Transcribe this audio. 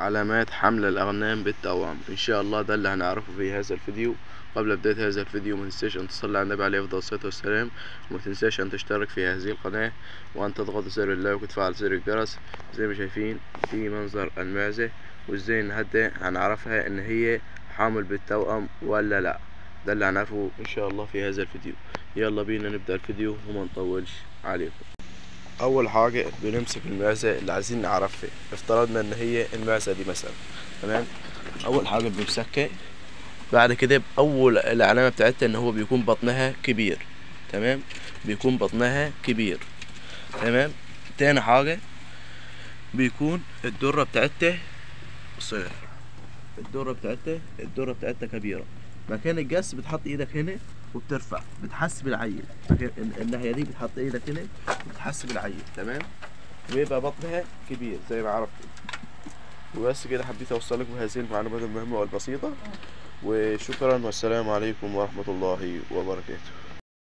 علامات حمل الأغنام بالتوأم إن شاء الله ده اللي هنعرفه في هذا الفيديو قبل بداية هذا الفيديو ما تنساش أن تصلي على النبي عليه أفضل الصلاة والسلام وما تنساش أن تشترك في هذه القناة وأن تضغط زر اللايك وتفعل زر الجرس زي ما شايفين دي منظر المعزة وازاي ان هدا هنعرفها ان هي حامل بالتوأم ولا لا ده اللي هنعرفه ان شاء الله في هذا الفيديو يلا بينا نبدأ الفيديو وما نطولش عليكم اول حاجة بنمسك المعزة اللي عايزين نعرفها افترضنا ان هي المعزة دي مثلا تمام اول حاجة بنمسكها بعد كده اول العلامة بتاعتها ان هو بيكون بطنها كبير تمام بيكون بطنها كبير تمام تاني حاجة بيكون الدرة بتاعتها صغير الدرة بتاعتها الدرة بتاعتها كبيرة مكان الجس بتحط ايدك هنا وبترفع بتحس بالعيل مكان ال- الناحية دي بتحط ايدك هنا وبتحس بالعيل تمام ويبقى بطنها كبير زي ما عرفت وبس كده حبيت اوصلك بهذه المعلومات المهمة والبسيطة وشكرا والسلام عليكم ورحمة الله وبركاته